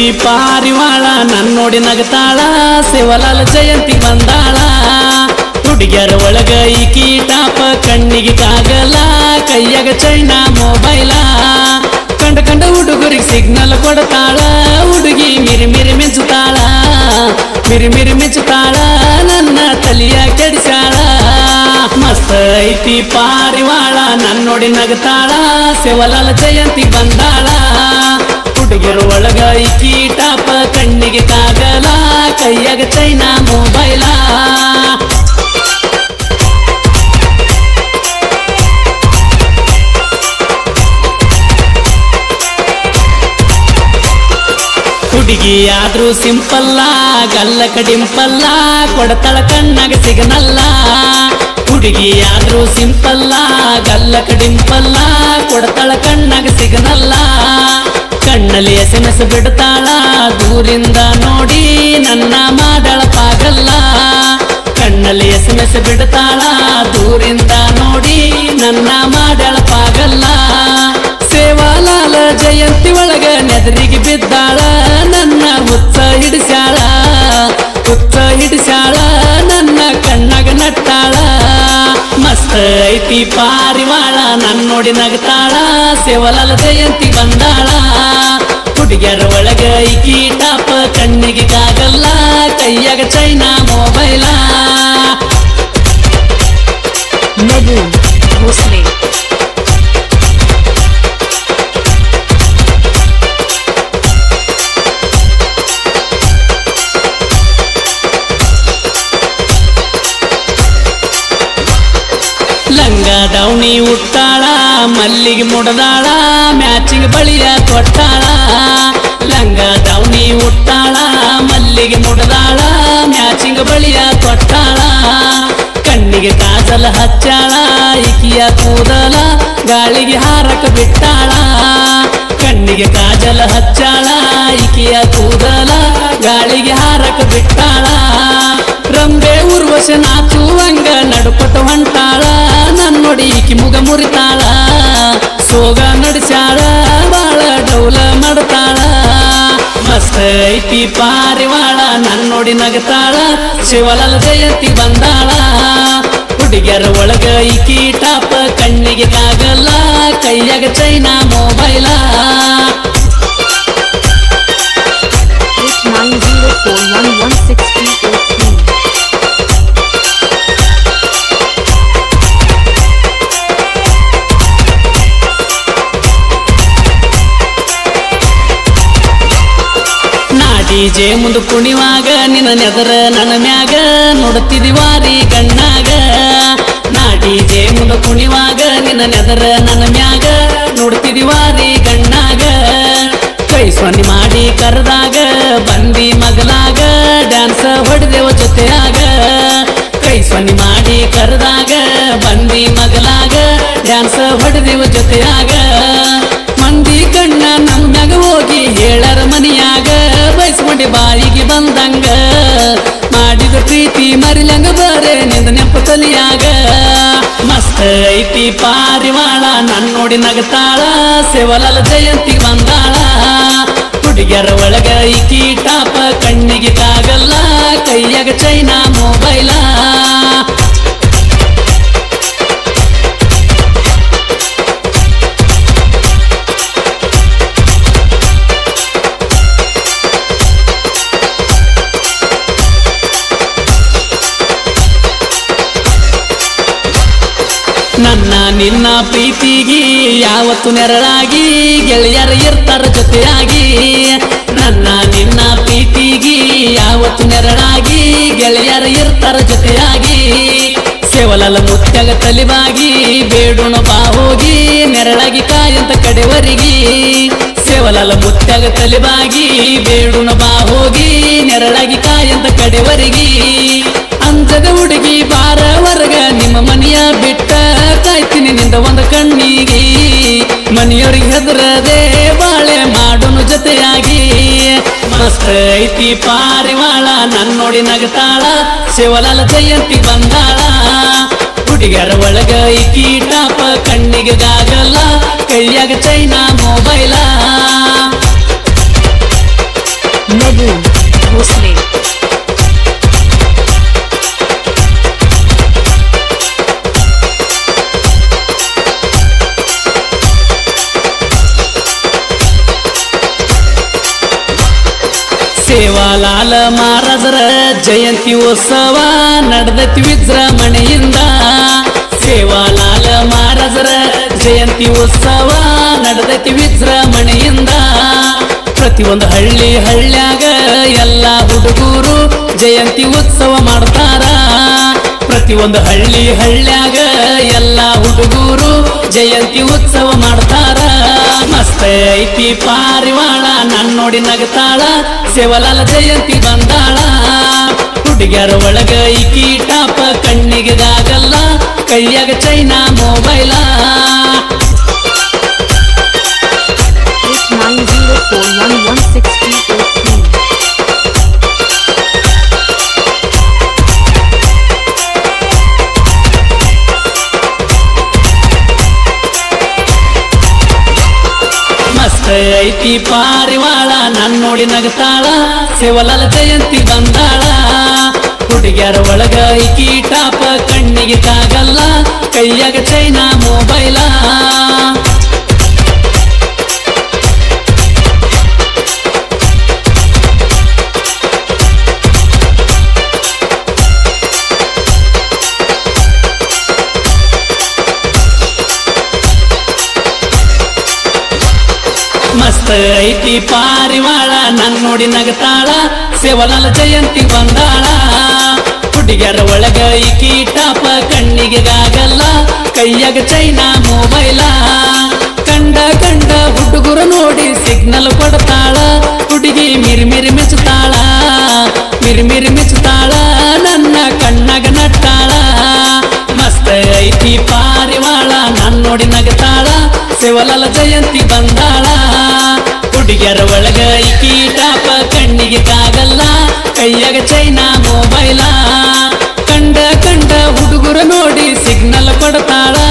ಐತಿ ಪಾರಿವಾಳ ನನ್ ನೋಡಿ ನಗತಾಳ ಶಿವಲಾಲ ಜಯಂತಿ ಬಂದಾಳ ಹುಡುಗ್ಯರ ಒಳಗ ಈ ಕೀಟಾಪ ಕಣ್ಣಿಗೆ ಕಾಗಲ್ಲ ಕೈಯಾಗ ಚೈನಾ ಮೊಬೈಲ ಕಂಡ ಕಂಡ ಹುಡುಗರಿಗೆ ಸಿಗ್ನಲ್ ಕೊಡ್ತಾಳ ಹುಡುಗಿ ಮಿರಿ ಮಿರಿ ಮಿಂಚುತ್ತಾಳ ಮಿರಿ ಮಿರಿ ಮಿಂಚುತ್ತಾಳ ನನ್ನ ತಲಿಯ ಕೆಡಿಸ್ಯಾಳ ಮಸ್ತ್ ಐತಿ ಪಾರಿವಾಳ ನನ್ ನೋಡಿ ನಗತಾಳ ಶಿವಲಾಲ ಜಯಂತಿ ಬಂದಾಳ ಹುಡುಗರು ಒಳಗ ಈ ಕೀಟಾಪ ಕಣ್ಣಿಗೆ ಕಾಗಲ ಕೈಯಾಗ ಚೈನಾ ಮೊಬೈಲ ಹುಡುಗಿ ಆದ್ರೂ ಸಿಂಪಲ್ಲ ಗಲ್ಲ ಕಡಿಂಪಲ್ಲ ಕೊಡತಳ ಕಣ್ಣಾಗ ಸಿಗನಲ್ಲ ಹುಡುಗಿ ಆದ್ರೂ ಸಿಂಪಲ್ಲ ಗಲ್ಲ ಕಡಿಂಪಲ್ಲ ಕೊಡತಳ ಕಣ್ಣಾಗ ಸಿಗನಲ್ಲ ಕಣ್ಣಲ್ಲಿ ಎಸ್ ಎಂ ಎಸ್ ಬಿಡ್ತಾಳ ದೂರಿಂದ ನೋಡಿ ನನ್ನ ಮಾಡಳ ಪಾಗಲ್ಲ ಕಣ್ಣಲ್ಲಿ ಎಸ್ ಎಂ ಎಸ್ ಬಿಡ್ತಾಳ ದೂರಿಂದ ನೋಡಿ ನನ್ನ ಮಾಡಳ ಪಾಗಲ್ಲ ಸೇವಾಲಾಲ ಜಯಂತಿ ಒಳಗ ನೆದರಿಗೆ ಬಿದ್ದಾಳ ನನ್ನ ಹುಚ್ಚ ಹಿಡಿಸ್ಯಾಳ ಹುಚ್ಚ ಹಿಡಿಸ್ಯಾಳ ನನ್ನ ಕಣ್ಣಾಗ ನಟ್ಟಾಳ ಮಸ್ತ್ ಐತಿ ಪಾರಿವಾಳ ನನ್ ನೋಡಿ ನಗತಾಳ ಸೇವಲಾಲ ಜಯಂತಿ ಬಂದಾಳ ಹುಡುಗ್ಯರ ಒಳಗ ಈ ಕೀಟಾಪ ಕಣ್ಣಿಗೆ ಕಾಗಲ್ಲ ಕೈಯಾಗ ಚೈನಾ ಮೊಬೈಲ Medun, Bhosle. ಲಂಗ ದೌಣಿ ಉಟ್ಟಾಳ ಮಲ್ಲಿಗೆ ಮುಡದಾಳ ಮ್ಯಾಚಿಂಗ್ ಬಳಿಯ ಕೊಟ್ಟಾಳ ಲಂಗ ದೌಣಿ ಉಟ್ಟಾಳ ಮಲ್ಲಿಗೆ ಮುಡದಾಳ ಮ್ಯಾಚಿಂಗ್ ಬಳಿಯ ಕೊಟ್ಟಾಳ ಕಣ್ಣಿಗೆ ಕಾಜಲ ಹಚ್ಚಾಳ ಇಕಿಯ ಕೂದಲ ಗಾಳಿಗೆ ಹಾರಕ ಬಿಟ್ಟಾಳ ಕಣ್ಣಿಗೆ ಕಾಜಲ ಹಚ್ಚಾಳ ಇಕಿಯ ಕೂದಲ ಗಾಳಿಗೆ ಹಾರಕ ಬಿಟ್ಟಾಳ ರಂಬೆ ಉರ್ವಶ ನಾಚುವಂಗ ನಡುಪಟ ಹೊಂಟಾಳ ನನ್ನೊಡಿ ಈಕಿ ಮುಗ ಮುರಿತಾಳ ಸೋಗ ನಡೆಸ್ಯಾಳ ಬಾಳ ಡೌಲ ಮಾಡ್ತಾಳ ಮಸ್ತ್ ಐತಿ ಪಾರಿವಾಳ ನನ್ನೊಡಿ ನಗತಾಳ ಶಿವಲಾಲ ಜಯಂತಿ ಬಂದಾಳ ಹುಡುಗ್ಯರ ಒಳಗ ಈ ಕೀಟಾಪ ಕಣ್ಣಿಗೆ ಕಾಗಲ್ಲ ಕೈಯಾಗ ಚೈನಾ ಮೊಬೈಲ 8904116383. ನಾ ಡಿಜೆ ಮುಂದೆ ಕುಣಿವಾಗ ನಿನ್ನ ನೆದರ ನನ್ನ ಮ್ಯಾಗ ನೋಡುತ್ತಿದಿ ವಾರಿ ಕಣ್ಣಾಗ ನಾ ಡಿಜೆ ಮುಂದೆ ಕುಣಿವಾಗ ನಿನ್ನ ನೆದರ ನನ್ನ ಮ್ಯಾಗ ನೋಡುತ್ತಿದಿ ವಾರಿ ಕಣ್ಣಾಗ ಕೈ ಸೊನ್ನೆ ಮಾಡಿ ಕರೆದಾಗ ಬಂದಿ ಮಗಲಾಗ ಡ್ಯಾನ್ಸ್ ಹೊಡೆದೇವ ಜೊತೆಯಾಗ ಕೈ ಸೊನ್ನೆ ಮಾಡಿ ಕರೆದಾಗ ಬಂದಿ ಮಗಲಾಗ ಡ್ಯಾನ್ಸ್ ಹೊಡೆದೇವ ಜೊತೆಯಾಗ ಮಂದಿ ಕಣ್ಣ ನಮ್ಮ ಮ್ಯಾಗ ಹೋಗಿ ಹೇಳರ ಮನಿಯಾಗ ಬಯಸ್ಕೊಂಡೆ ಬಾಯಿಗೆ ಬಂದಂಗ ಮಾಡಿದ ಪ್ರೀತಿ ಮರಿಲಂಗ ಬರೇ ನಿಂದ ನೆಪ ತಲಿಯಾಗ ಮಸ್ತ್ ಐತಿ ಪಾರಿವಾಳ ನನ್ ನೋಡಿ ನಗತಾಳ ಸೇವಲಾಲ ಜಯಂತಿ ಬಂದಾಳ ಹುಡುಗ್ಯರ ಒಳಗ ಈ ಕೀಟಾಪ ಕಣ್ಣಿಗೆ ಕಾಗಲ್ಲ ಕೈಯಾಗ ಚೈನಾ ಮೊಬೈಲ ನನ್ನ ನಿನ್ನ ಪ್ರೀತಿಗಿ ಯಾವತ್ತು ನೆರಳಾಗಿ ಗೆಳೆಯರ ಇರ್ತಾರ ಜೊತೆಯಾಗಿ ನನ್ನ ನಿನ್ನ ಪ್ರೀತಿಗಿ ಯಾವತ್ತು ನೆರಳಾಗಿ ಗೆಳೆಯರ ಇರ್ತಾರ ಜೊತೆಯಾಗಿ ಸೇವಲಲ ಮುತ್ಯಾಗ ತಲಿಬಾಗಿ ಬೇಡುಣ ಬಾ ಹೋಗಿ ನೆರಳಾಗಿ ಕಾಯಂತ ಕಡೆವರಿಗಿ ಸೇವಲಲ ಮುತ್ಯಾಗ ತಲಿಬಾಗಿ ಬೇಡುಣ ಬಾ ಹೋಗಿ ನೆರಳಾಗಿ ಕಾಯಂತ ಕಡೆವರಿಗಿ ಅಂಜದ ಹುಡುಗಿ ಬಾರ ವರ್ಗ ನಿಮ್ಮ ಮನೆಯ ಬಿಟ್ಟ ಕಾಯ್ತೀನಿ ನಿಂದ ಒಂದು ಕಣ್ಣಿಗೆ ಮನೆಯವ್ರಿಗೆ ಹೆದರದೆ ಬಾಳೆ ಮಾಡೋನು ಜೊತೆಯಾಗಿ ಮಸ್ತ್ ಐತಿ ಪಾರಿವಾಳ ನನ್ ನೋಡಿ ನಗತಾಳ ಶಿವಲಾಲ ಜಯಂತಿ ಬಂದಾಳ ಹುಡುಗರ ಒಳಗ ಈ ಕೀಟಾಪ ಕಣ್ಣಿಗೆ ಗಾಗಲ್ಲ ಕೈಯಾಗ ಚೈನಾ ಮೊಬೈಲ Naveen Bhosle. ಸೇವಾಲಾಲ ಮಹಾರಾಜರ ಜಯಂತಿ ಉತ್ಸವ ನಡೆದೈತಿ ವಿಜೃಂಭಣೆಯಿಂದ ಸೇವಾಲಾಲ ಮಹಾರಾಜರ ಜಯಂತಿ ಉತ್ಸವ ನಡೆದೈತಿ ವಿಜೃಂಭಣೆಯಿಂದ ಪ್ರತಿಯೊಂದು ಹಳ್ಳಿ ಹಳ್ಳ್ಯಾಗ ಎಲ್ಲ ಹುಡುಗರು ಜಯಂತಿ ಉತ್ಸವ ಮಾಡ್ತಾರ ಪ್ರತಿಯೊಂದು ಹಳ್ಳಿ ಹಳ್ಳ್ಯಾಗ ಎಲ್ಲ ಹುಡುಗರು ಜಯಂತಿ ಉತ್ಸವ ಮಾಡ್ತಾರ ಮಸ್ತ ಐತಿ ಪಾರಿವಾಳ ನನ್ ನೋಡಿ ನಗತಾಳ ಸೇವಲಾಲ ಜಯಂತಿ ಬಂದಾಳ ಹುಡುಗ್ಯಾರ ಒಳಗ ಈ ಕೀಟಾಪ ಕಣ್ಣಿಗೆ ದಾಗಲ್ಲ ಕೈಯಾಗ China mobile Eight nine zero four one one six three eight three. ಮಸ್ತ ಐತಿ ಪಾರಿವಾಳ ನನ್ ನೋಡಿ ನಗತಾಳ ಸೇವಲಾಲ ಜಯಂತಿ ಬಂದಾಳ ಹುಡುಗ್ಯಾರ ಒಳಗ ಈ ಕೀಟಾಪ ಕಣ್ಣಿಗೆ ತಾಗಲ್ಲ ಕೈಯಾಗ ಚೈನಾ ಮೊಬೈಲ ಮಸ್ತ ಐತಿ ಪಾರಿವಾಳ ನನ್ ನೋಡಿ ನಗತಾಳ ಸೇವಲಾಲ ಜಯಂತಿ ಬಂದಾಳ ಹುಡುಗ್ಯಾರ ಒಳಗ ಈ ಕೀಟಾಪ ಕಣ್ಣಿಗೆ ಗಾಗಲ್ಲ ಕೈಯಾಗ ಚೈನಾ ಮೊಬೈಲ ಕಂಡ ಕಂಡ ಹುಡುಗರು ನೋಡಿ ಸಿಗ್ನಲ್ ಕೊಡ್ತಾಳ ಹುಡುಗಿ ಮಿರಿ ಮಿರಿ ಮಿಚ್ಚುತ್ತಾಳ ಮಿರಿ ಮಿರಿ ಮಿಚ್ಚುತ್ತಾಳ ನನ್ನ ಕಣ್ಣಾಗ ನಟ್ಟಾಳ ಮಸ್ತ ಐತಿ ಪಾರಿವಾಳ ನನ್ ನೋಡಿ ನಗತಾಳ ಶಿವಲಾಲ ಜಯಂತಿ ಬಂದಾಳ ಹುಡುಗ್ಯರ ಒಳಗ ಈ ಕೀಟಾಪ ಕಣ್ಣಿಗೆ ಕಾಗಲ್ಲ ಕೈಯಾಗ ಚೈನಾ ಮೊಬೈಲ ಕಂಡ ಕಂಡ ಹುಡುಗರು ನೋಡಿ ಸಿಗ್ನಲ್ ಕೊಡ್ತಾಳ